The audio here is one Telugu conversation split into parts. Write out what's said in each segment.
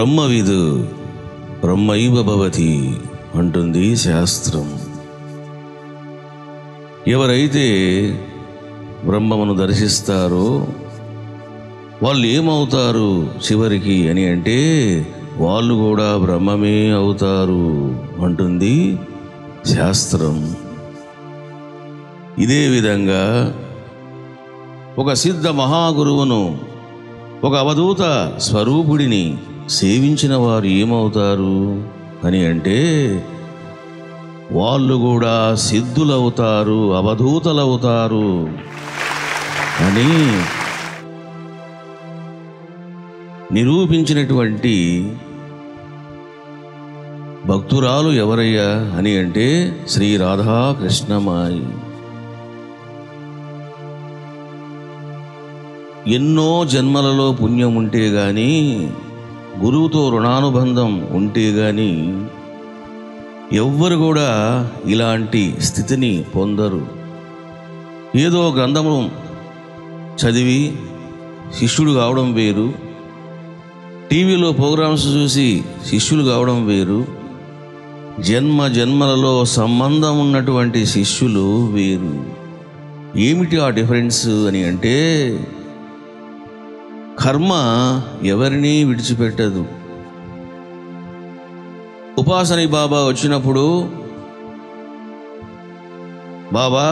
బ్రహ్మవిదు బ్రహ్మైవ భవతి అంటుంది శాస్త్రం ఎవరైతే బ్రహ్మమును దర్శిస్తారో వాళ్ళు ఏమవుతారు చివరికి అని అంటే వాళ్ళు కూడా బ్రహ్మమే అవుతారు అంటుంది శాస్త్రం ఇదే విధంగా ఒక సిద్ధ మహాగురువును ఒక అవధూత స్వరూపుడిని సేవించిన వారు ఏమవుతారు అని అంటే వాళ్ళు కూడా సిద్ధులవుతారు అవధూతలవుతారు అని నిరూపించినటువంటి భక్తురాలు ఎవరయ్యా అని అంటే శ్రీ రాధాకృష్ణమాయి ఎన్నో జన్మలలో పుణ్యం ఉంటే గాని గురువుతో రుణానుబంధం ఉంటే గాని ఎవ్వరు కూడా ఇలాంటి స్థితిని పొందరు ఏదో గ్రంథము చదివి శిష్యుడు కావడం వేరు టీవీలో ప్రోగ్రామ్స్ చూసి శిష్యులు కావడం వేరు జన్మ జన్మలలో సంబంధం ఉన్నటువంటి శిష్యులు వేరు ఏమిటి ఆ డిఫరెన్స్ అని అంటే కర్మ ఎవరినీ విడిచిపెట్టదు ఉపాసని బాబా వచ్చినప్పుడు బాబా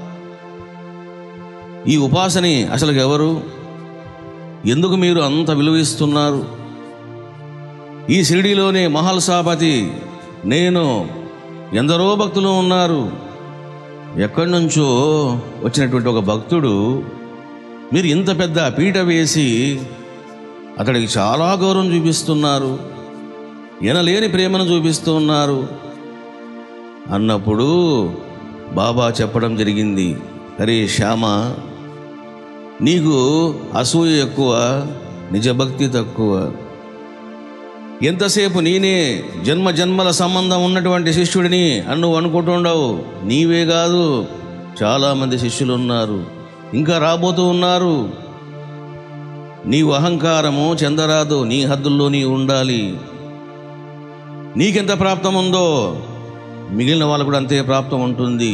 ఈ ఉపాసని అసలు ఎవరు ఎందుకు మీరు అంత విలువిస్తున్నారు ఈ షిరిడీలోనే మహల్ సాపతి నేను ఎందరో భక్తులు ఉన్నారు ఎక్కడి నుంచో వచ్చినటువంటి ఒక భక్తుడు మీరు ఇంత పెద్ద పీట వేసి అతడికి చాలా గౌరవం చూపిస్తున్నారు ఎనలేని ప్రేమను చూపిస్తూ ఉన్నారు అన్నప్పుడు బాబా చెప్పడం జరిగింది అరే శ్యామ నీకు అసూయ ఎక్కువ నిజభక్తి తక్కువ ఎంతసేపు నేనే జన్మ జన్మల సంబంధం ఉన్నటువంటి శిష్యుడిని అని నువ్వు అనుకుంటుండవు నీవే కాదు చాలామంది శిష్యులు ఉన్నారు ఇంకా రాబోతూ ఉన్నారు నీవు అహంకారము చెందరాదు నీ హద్దుల్లో నీ ఉండాలి నీకెంత ప్రాప్తం ఉందో మిగిలిన వాళ్ళకు కూడా అంతే ప్రాప్తం ఉంటుంది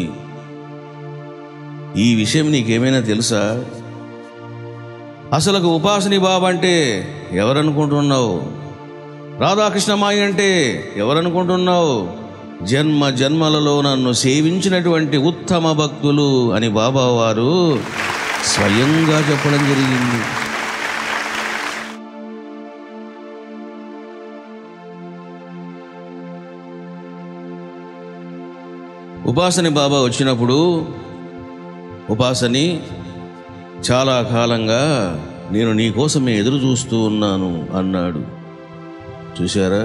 ఈ విషయం నీకేమైనా తెలుసా అసలు ఉపాసని బాబు అంటే ఎవరనుకుంటున్నావు రాధాకృష్ణమాయి అంటే ఎవరనుకుంటున్నావు జన్మ జన్మలలో నన్ను సేవించినటువంటి ఉత్తమ భక్తులు అని బాబా వారు స్వయంగా చెప్పడం జరిగింది ఉపాసని బాబా వచ్చినప్పుడు ఉపాసని చాలా కాలంగా నేను నీ కోసమే ఎదురు చూస్తూ ఉన్నాను అన్నాడు చూశారా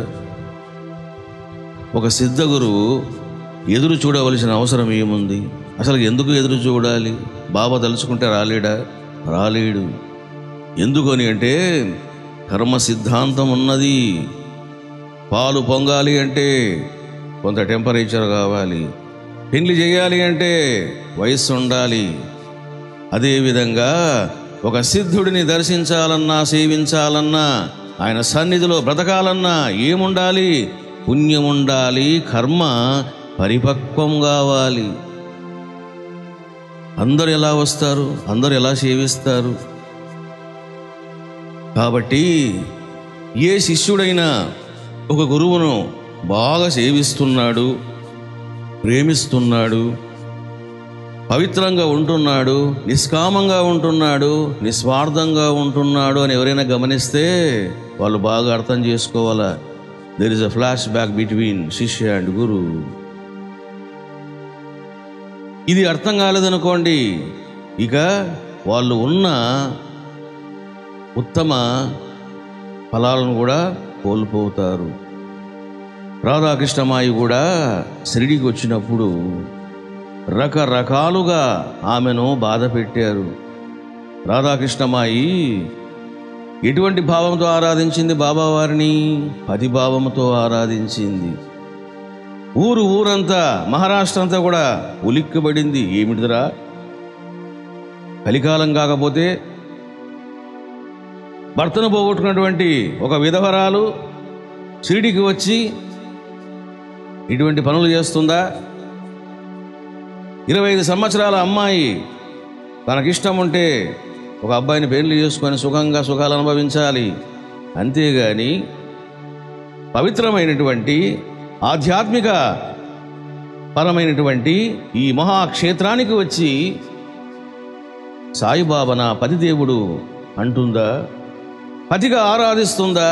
ఒక సిద్ధ గురువు ఎదురు చూడవలసిన అవసరం ఏముంది అసలు ఎందుకు ఎదురు చూడాలి బాబా తలుచుకుంటే రాలేడా రాలేడు ఎందుకని అంటే కర్మ సిద్ధాంతం ఉన్నది పాలు పొంగాలి అంటే కొంత టెంపరేచర్ కావాలి పెళ్లి చేయాలి అంటే వయస్సు ఉండాలి అదేవిధంగా ఒక సిద్ధుడిని దర్శించాలన్నా సేవించాలన్నా ఆయన సన్నిధిలో బ్రతకాలన్నా ఏముండాలి పుణ్యం ఉండాలి కర్మ పరిపక్వం కావాలి అందరు ఎలా వస్తారు అందరు ఎలా సేవిస్తారు కాబట్టి ఏ శిష్యుడైనా ఒక గురువును బాగా సేవిస్తున్నాడు ప్రేమిస్తున్నాడు పవిత్రంగా ఉంటున్నాడు నిష్కామంగా ఉంటున్నాడు నిస్వార్థంగా ఉంటున్నాడు అని ఎవరైనా గమనిస్తే వాళ్ళు బాగా అర్థం చేసుకోవాలా there is a flash back between shishya and guru ఇది అర్థం కాలేదనుకోండి ఇక వాళ్ళు ఉన్న ఉత్తమ ఫలాలను కూడా కోల్పోతారు రాధాకృష్ణమాయి కూడా షిరిడికి వచ్చినప్పుడు రకరకాలుగా ఆమెను బాధ పెట్టారు రాధాకృష్ణమాయి ఎటువంటి భావంతో ఆరాధించింది బాబావారిని పతిభావంతో ఆరాధించింది ఊరు ఊరంతా మహారాష్ట్ర అంతా కూడా ఉలిక్కబడింది ఏమిటిదిరా కలికాలం కాకపోతే భర్తను పోగొట్టుకున్నటువంటి ఒక విధవరాలు షిరిడికి వచ్చి ఇటువంటి పనులు చేస్తుందా ఇరవై ఐదు సంవత్సరాల అమ్మాయి తనకిష్టం ఉంటే ఒక అబ్బాయిని పెళ్లి చేసుకొని సుఖంగా సుఖాలు అనుభవించాలి అంతేగాని పవిత్రమైనటువంటి ఆధ్యాత్మిక పరమైనటువంటి ఈ మహాక్షేత్రానికి వచ్చి సాయిబాబా నా పతిదేవుడు అంటుందా పతిగా ఆరాధిస్తుందా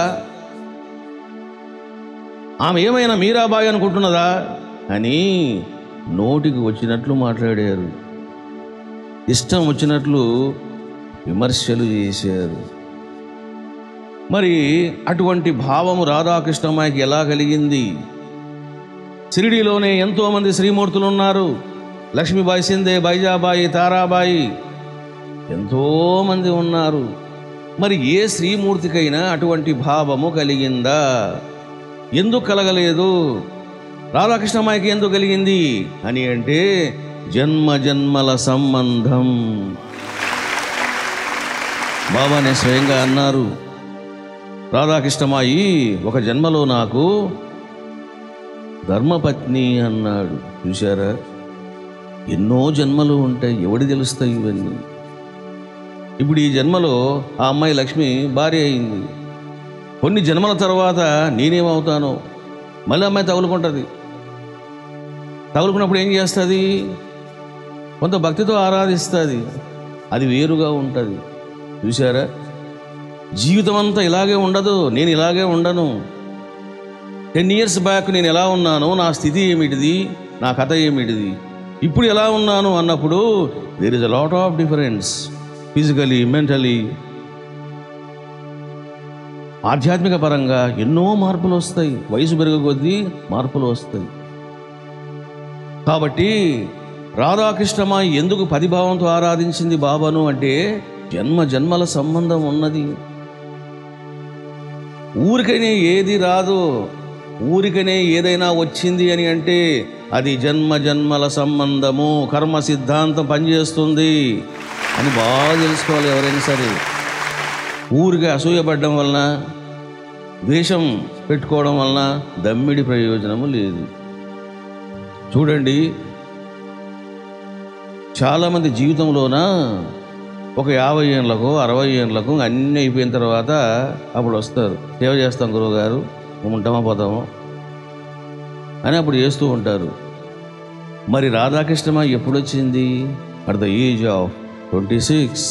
ఆమె ఏమైనా మీరాబాయి అనుకుంటున్నదా అని నోటికి వచ్చినట్లు మాట్లాడారు ఇష్టం వచ్చినట్లు విమర్శలు చేశారు మరి అటువంటి భావము రాధాకృష్ణమ్మాయికి ఎలా కలిగింది షిరిడీలోనే ఎంతోమంది శ్రీమూర్తులు ఉన్నారు లక్ష్మీబాయి సిందే బైజాబాయి తారాబాయి ఎంతోమంది ఉన్నారు మరి ఏ శ్రీమూర్తికైనా అటువంటి భావము కలిగిందా ఎందుకు కలగలేదు రాధాకృష్ణమ్మాయికి ఎందుకు కలిగింది అని అంటే జన్మ జన్మల సంబంధం బాబానే స్వయంగా అన్నారు రాధాకృష్ణమాయి ఒక జన్మలో నాకు ధర్మపత్ని అన్నాడు చూశారా ఎన్నో జన్మలు ఉంటాయి ఎవడి తెలుస్తాయి ఇవన్నీ ఇప్పుడు ఈ జన్మలో ఆ అమ్మాయి లక్ష్మి భార్య అయింది కొన్ని జన్మల తర్వాత నేనేమవుతానో మళ్ళీ అమ్మాయి తగులుకుంటుంది తగులుకున్నప్పుడు ఏం చేస్తుంది కొంత భక్తితో ఆరాధిస్తుంది అది వేరుగా ఉంటుంది చూసారా జీవితం అంతా ఇలాగే ఉండదు నేను ఇలాగే ఉండను టెన్ ఇయర్స్ బ్యాక్ నేను ఎలా ఉన్నాను నా స్థితి ఏమిటిది నా కథ ఏమిటిది ఇప్పుడు ఎలా ఉన్నాను అన్నప్పుడు there is a lot of difference physically mentally ఆధ్యాత్మిక పరంగా ఎన్నో మార్పులు వస్తాయి వయసు పెరుగు కొద్దీ మార్పులు వస్తాయి కాబట్టి రాధాకృష్ణమ ఎందుకు పదిభావంతో ఆరాధించింది బాబాను అంటే జన్మ జన్మల సంబంధం ఉన్నది ఊరికనే ఏది రాదు ఊరికనే ఏదైనా వచ్చింది అని అంటే అది జన్మ జన్మల సంబంధము కర్మ సిద్ధాంతం పనిచేస్తుంది అని బాగా తెలుసుకోవాలి ఎవరైనా సరే ఊరికే అసూయపడడం వలన ద్వేషం పెట్టుకోవడం వలన దమ్మిడి ప్రయోజనము లేదు చూడండి చాలామంది జీవితంలోన ఒక యాభై ఏళ్ళకు అరవై ఏళ్ళకు అన్నీ అయిపోయిన తర్వాత అప్పుడు వస్తారు సేవ చేస్తాం గురువుగారు మేము ఉంటామా పోతాము అని అప్పుడు చేస్తూ ఉంటారు మరి రాధాకృష్ణమ ఎప్పుడు వచ్చింది at the age of twenty six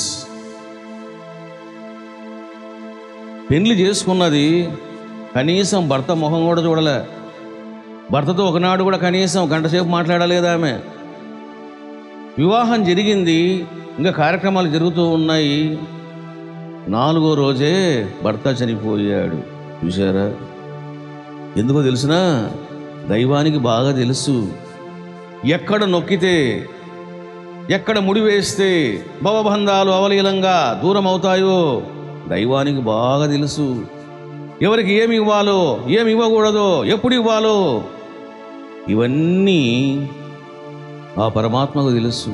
పెళ్లి చేసుకున్నది కనీసం భర్త ముఖం కూడా చూడలే భర్తతో ఒకనాడు కూడా కనీసం గంట సేపు మాట్లాడలేదు ఆమె వివాహం జరిగింది ఇంకా కార్యక్రమాలు జరుగుతూ ఉన్నాయి నాలుగో రోజే భర్త చనిపోయాడు చూసారా ఎందుకో తెలుసునా దైవానికి బాగా తెలుసు ఎక్కడ నొక్కితే ఎక్కడ ముడి వేస్తే భవబంధాలు అవలీలంగా దూరం అవుతాయో దైవానికి బాగా తెలుసు ఎవరికి ఏమి ఇవ్వాలో ఏమి ఇవ్వకూడదో ఎప్పుడు ఇవ్వాలో ఇవన్నీ ఆ పరమాత్మకు తెలుసు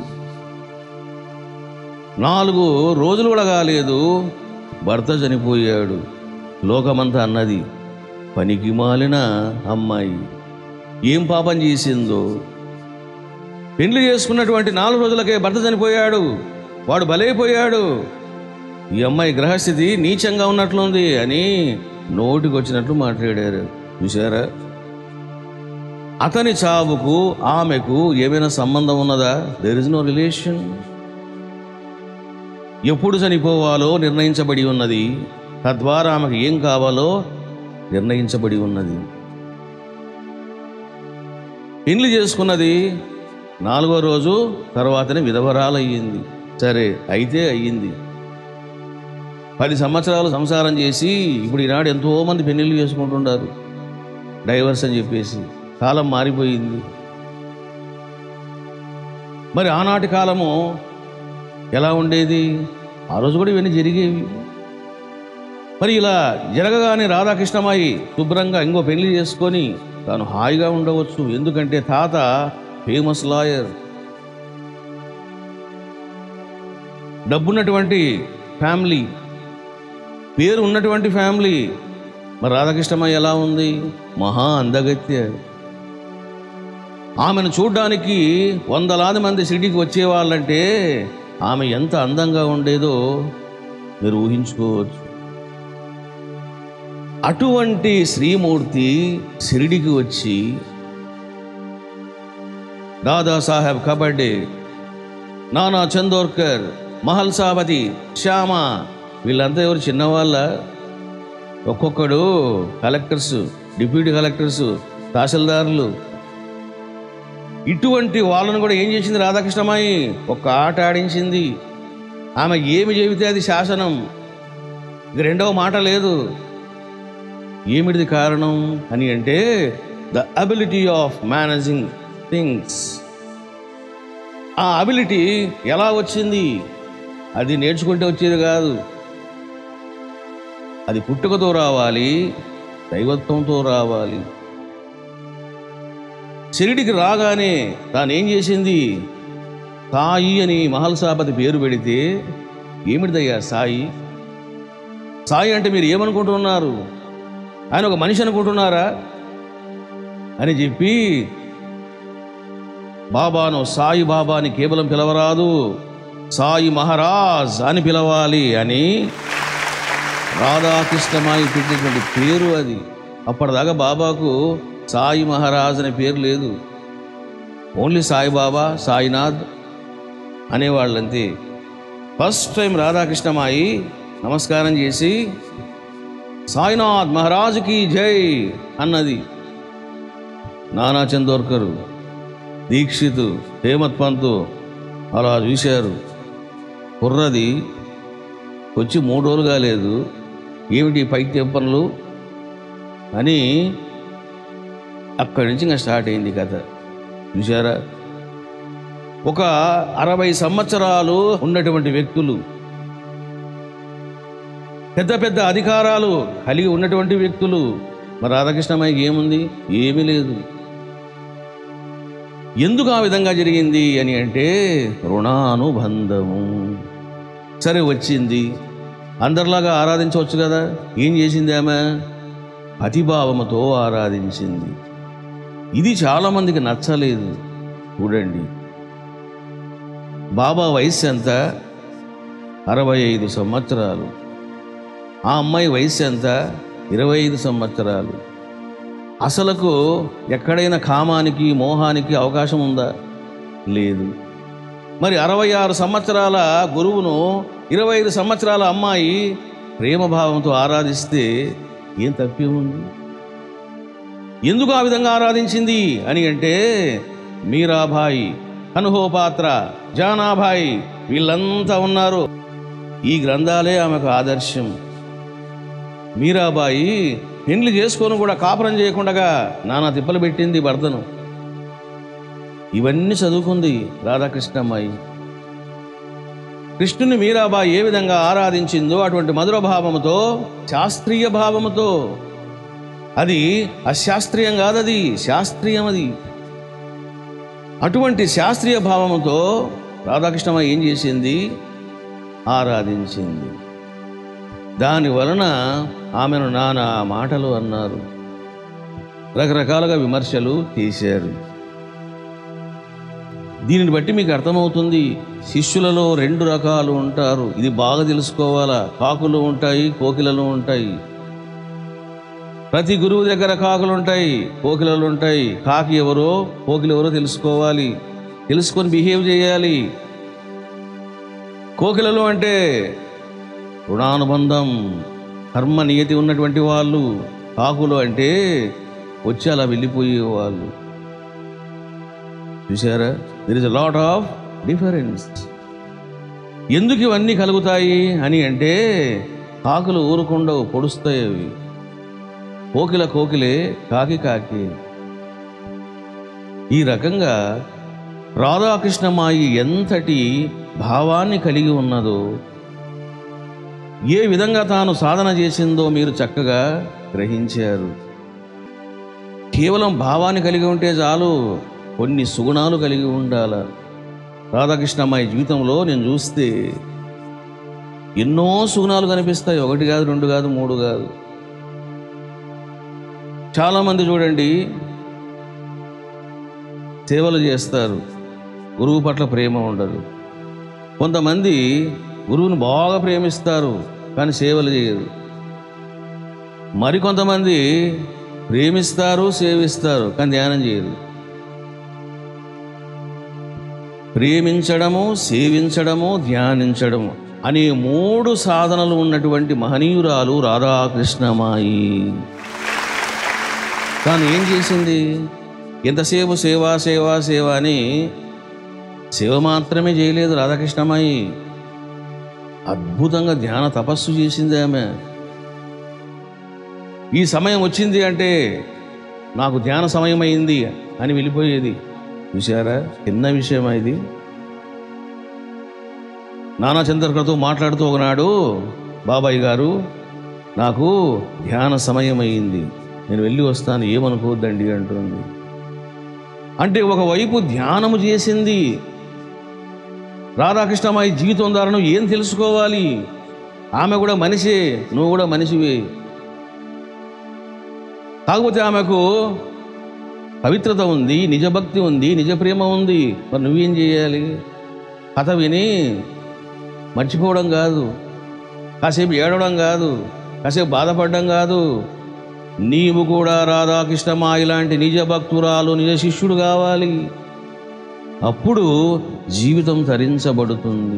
నాలుగు రోజులు కూడా కాలేదు భర్త చనిపోయాడు లోకమంతా అన్నది పనికి మాలిన అమ్మాయి ఏం పాపం చేసిందో పెళ్లి చేసుకున్నటువంటి నాలుగు రోజులకే భర్త చనిపోయాడు వాడు బలైపోయాడు ఈ అమ్మాయి గ్రహస్థితి నీచంగా ఉన్నట్లుంది అని నోటికి వచ్చినట్లు మాట్లాడారు చూసారా అతని చావుకు ఆమెకు ఏమైనా సంబంధం ఉన్నదా దెర్ ఇస్ నో రిలేషన్ ఎప్పుడు చనిపోవాలో నిర్ణయించబడి ఉన్నది తద్వారా ఆమెకు ఏం కావాలో నిర్ణయించబడి ఉన్నది పెళ్లి చేసుకున్నది నాలుగో రోజు తర్వాతనే విధవరాలయ్యింది సరే అయితే అయ్యింది పది సంవత్సరాలు సంసారం చేసి ఇప్పుడు ఈనాడు ఎంతోమంది పెళ్ళిళ్ళు చేసుకుంటున్నారు డైవర్స్ అని చెప్పేసి కాలం మారిపోయింది మరి ఆనాటి కాలము ఎలా ఉండేది ఆ రోజు కూడా ఇవన్నీ జరిగేవి మరి ఇలా జరగగానే రాధాకృష్ణమాయి శుభ్రంగా ఇంకో పెళ్లి చేసుకొని తాను హాయిగా ఉండవచ్చు ఎందుకంటే తాత ఫేమస్ లాయర్ డబ్బున్నటువంటి ఫ్యామిలీ పేరు ఉన్నటువంటి ఫ్యామిలీ మరి రాధాకృష్ణమ్మ ఎలా ఉంది మహా అందగత్య ఆమెను చూడ్డానికి వందలాది మంది సిటీకి వచ్చేవాళ్ళంటే ఆమె ఎంత అందంగా ఉండేదో మీరు ఊహించుకోవచ్చు అటువంటి శ్రీమూర్తి షిరిడికి వచ్చి దాదాసాహెబ్ కబడ్డీ నానా చందోర్కర్ మహల్ సాబతి శ్యామ వీళ్ళంతా ఎవరు చిన్నవాళ్ళ ఒక్కొక్కడు కలెక్టర్స్ డిప్యూటీ కలెక్టర్స్ తహసీల్దారులు ఇటువంటి వాళ్ళను కూడా ఏం చేసింది రాధాకృష్ణమాయి ఒక ఆట ఆడించింది ఆమె ఏమి చెబితే అది శాసనం ఇక రెండవ మాట లేదు ఏమిటిది కారణం అని అంటే the ability of managing things ఆ అబిలిటీ ఎలా వచ్చింది అది నేర్చుకుంటే వచ్చేది కాదు అది పుట్టుకతో రావాలి దైవత్వంతో రావాలి షిరిడికి రాగానే తాను ఏం చేసింది సాయి అని మహల్సాపతి పేరు పెడితే ఏమిటిదయ్యా సాయి సాయి అంటే మీరు ఏమనుకుంటున్నారు ఆయన ఒక మనిషి అనుకుంటున్నారా అని చెప్పి బాబాను సాయి బాబాని కేవలం పిలవరాదు సాయి మహారాజ్ అని పిలవాలి అని రాధాకృష్ణమాయి పెట్టినటువంటి పేరు అది అప్పటిదాకా బాబాకు సాయి మహారాజ్ అనే పేరు లేదు ఓన్లీ సాయిబాబా సాయినాథ్ అనేవాళ్ళంతే ఫస్ట్ టైం రాధాకృష్ణమాయి నమస్కారం చేసి సాయినాథ్ మహారాజుకి జై అన్నది నానా చందోర్కరు దీక్షితు హేమత్ పంతు అలా చూశారు కుర్రది వచ్చి మూడు రోజులు కాలేదు ఏమిటి పైకి పనులు అని అక్కడి నుంచి ఇంకా స్టార్ట్ అయింది కథ చూసారా ఒక అరవై సంవత్సరాలు ఉన్నటువంటి వ్యక్తులు పెద్ద పెద్ద అధికారాలు కలిగి ఉన్నటువంటి వ్యక్తులు మరి రాధాకృష్ణమాయికి ఏముంది ఏమీ లేదు ఎందుకు ఆ విధంగా జరిగింది అని అంటే రుణానుబంధము సరే వచ్చింది అందరిలాగా ఆరాధించవచ్చు కదా ఏం చేసింది ఆమె అతిభావముతో ఆరాధించింది ఇది చాలామందికి నచ్చలేదు చూడండి బాబా వయస్సు ఎంత అరవై ఐదు సంవత్సరాలు ఆ అమ్మాయి వయస్సు ఎంత ఇరవై ఐదు సంవత్సరాలు అసలకు ఎక్కడైనా కామానికి మోహానికి అవకాశం ఉందా లేదు మరి అరవై ఆరు సంవత్సరాల గురువును ఇరవై ఐదు సంవత్సరాల అమ్మాయి ప్రేమభావంతో ఆరాధిస్తే ఏం తప్పి ఉంది ఎందుకు ఆ విధంగా ఆరాధించింది అని అంటే మీరాబాయి హనుహోపాత్ర జానాబాయి వీళ్ళంతా ఉన్నారు ఈ గ్రంథాలే ఆమెకు ఆదర్శం మీరాబాయి పెండ్లి చేసుకొని కూడా కాపురం చేయకుండా నానా తిప్పలు పెట్టింది భర్తను ఇవన్నీ చదువుకుంది రాధాకృష్ణమ్మాయి కృష్ణుని మీరాబాయి ఏ విధంగా ఆరాధించిందో అటువంటి మధుర భావముతో శాస్త్రీయ భావముతో అది అశాస్త్రీయం కాదది శాస్త్రీయం అది అటువంటి శాస్త్రీయ భావముతో రాధాకృష్ణమ్మ ఏం చేసింది ఆరాధించింది దాని వలన ఆమెను నానా మాటలు అన్నారు రకరకాలుగా విమర్శలు చేశారు దీనిని బట్టి మీకు అర్థమవుతుంది శిష్యులలో రెండు రకాలు ఉంటారు ఇది బాగా తెలుసుకోవాలా కాకులు ఉంటాయి కోకిలలు ఉంటాయి ప్రతి గురువు దగ్గర కాకులు ఉంటాయి కోకిలలు ఉంటాయి కాకి ఎవరో కోకిలు ఎవరో తెలుసుకోవాలి తెలుసుకొని బిహేవ్ చేయాలి కోకిలలు అంటే రుణానుబంధం కర్మ నియతి ఉన్నటువంటి వాళ్ళు కాకులు అంటే వచ్చి అలా వెళ్ళిపోయే వాళ్ళు చూసారా there is a lot of difference ఎందుకు ఇవన్నీ కలుగుతాయి అని అంటే కాకులు ఊరుకుండవు పొడుస్తాయి అవి కోకిల కోకిలే కాకి కాకి ఈ రకంగా రాధాకృష్ణమాయి ఎంతటి భావాన్ని కలిగి ఉన్నదో ఏ విధంగా తాను సాధన చేసిందో మీరు చక్కగా గ్రహించారు కేవలం భావాన్ని కలిగి ఉంటే చాలు కొన్ని సుగుణాలు కలిగి ఉండాల రాధాకృష్ణమ్మాయి జీవితంలో నేను చూస్తే ఎన్నో సుగుణాలు కనిపిస్తాయి ఒకటి కాదు రెండు కాదు మూడు కాదు చాలామంది చూడండి సేవలు చేస్తారు గురువు పట్ల ప్రేమ ఉండదు కొంతమంది గురువుని బాగా ప్రేమిస్తారు కానీ సేవలు చేయరు మరికొంతమంది ప్రేమిస్తారు సేవిస్తారు కానీ ధ్యానం చేయరు ప్రేమించడము సేవించడము ధ్యానించడము అనే మూడు సాధనలు ఉన్నటువంటి మహనీయురాలు రాధాకృష్ణమాయి తాను ఏం చేసింది ఎంతసేపు సేవా సేవా సేవ అని సేవ మాత్రమే చేయలేదు రాధాకృష్ణమాయి అద్భుతంగా ధ్యాన తపస్సు చేసింది ఆమె ఈ సమయం వచ్చింది అంటే నాకు ధ్యాన సమయం అయింది అని వెళ్ళిపోయేది చూసారా చిన్న విషయం ఇది నానా చంద్రకర్తో మాట్లాడుతూ ఒకనాడు బాబాయ్ గారు నాకు ధ్యాన సమయం అయింది నేను వెళ్ళి వస్తాను ఏమనుకోవద్దండి అంటుంది అంటే ఒకవైపు ధ్యానము చేసింది రాధాకృష్ణమాయి జీవితం ద్వారా నువ్వు ఏం తెలుసుకోవాలి ఆమె కూడా మనిషే నువ్వు కూడా మనిషివే కాకపోతే ఆమెకు పవిత్రత ఉంది నిజభక్తి ఉంది నిజ ప్రేమ ఉంది మరి నువ్వేం చేయాలి కథ విని మర్చిపోవడం కాదు కాసేపు ఏడవడం కాదు కాసేపు బాధపడడం కాదు నీవు కూడా రాధాకృష్ణమా ఇలాంటి నిజ భక్తురాలు నిజ శిష్యుడు కావాలి అప్పుడు జీవితం తరించబడుతుంది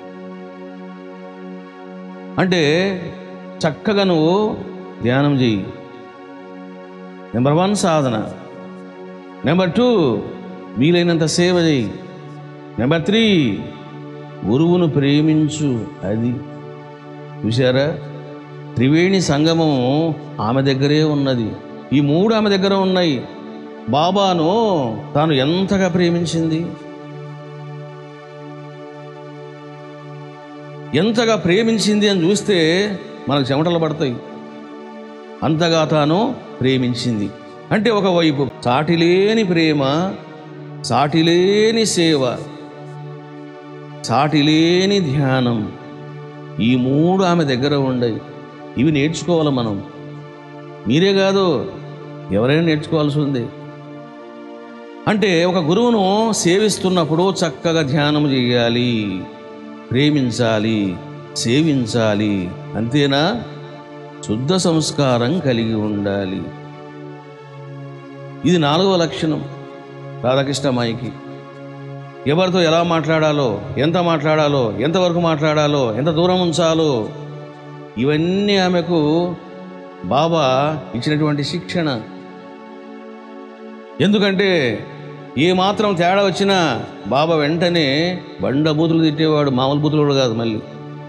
అంటే చక్కగా నువ్వు ధ్యానం చెయ్యి నెంబర్ వన్ సాధన నెంబర్ టూ వీలైనంత సేవ చేయి నెంబర్ త్రీ గురువును ప్రేమించు అది చూసారా త్రివేణి సంగమం ఆమె దగ్గరే ఉన్నది ఈ మూడు ఆమె దగ్గర ఉన్నాయి బాబాను తాను ఎంతగా ప్రేమించింది ఎంతగా ప్రేమించింది అని చూస్తే మనకు చెమటలు పడతాయి అంతగా తాను ప్రేమించింది అంటే ఒకవైపు సాటిలేని ప్రేమ సాటిలేని సేవ సాటిలేని ధ్యానం ఈ మూడు ఆమె దగ్గర ఉండయి ఇవి నేర్చుకోవాలి మనం మీరే కాదు ఎవరైనా నేర్చుకోవాల్సి ఉంది అంటే ఒక గురువును సేవిస్తున్నప్పుడు చక్కగా ధ్యానం చేయాలి ప్రేమించాలి సేవించాలి అంతేనా శుద్ధ సంస్కారం కలిగి ఉండాలి ఇది నాలుగవ లక్షణం రాధాకృష్ణమాయికి ఎవరితో ఎలా మాట్లాడాలో ఎంత మాట్లాడాలో ఎంతవరకు మాట్లాడాలో ఎంత దూరం ఉంచాలో ఇవన్నీ ఆమెకు బాబా ఇచ్చినటువంటి శిక్షణ ఎందుకంటే ఏ మాత్రం తేడా వచ్చినా బాబా వెంటనే బండ బూతులు తిట్టేవాడు మామూలు బూతులు కూడా కాదు మళ్ళీ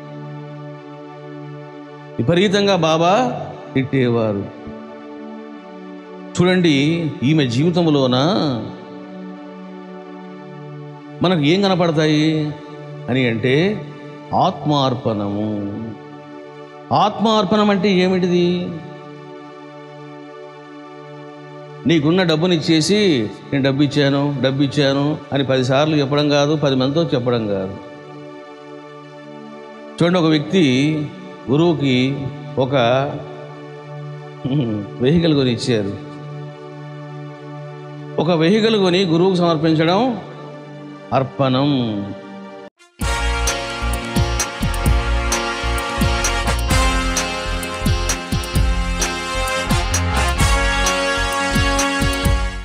విపరీతంగా బాబా తిట్టేవారు చూడండి ఈమె జీవితంలోన మనకు ఏం కనపడతాయి అని అంటే ఆత్మార్పణము ఆత్మార్పణం అంటే ఏమిటిది నీకున్న డబ్బుని ఇచ్చేసి నేను డబ్బు ఇచ్చాను డబ్బు ఇచ్చాను అని పదిసార్లు చెప్పడం కాదు పది మందితో చెప్పడం కాదు చూడండి ఒక వ్యక్తి గురువుకి ఒక వెహికల్ కొని ఇచ్చారు ఒక వెహికల్ కొని గురువుకు సమర్పించడం అర్పణం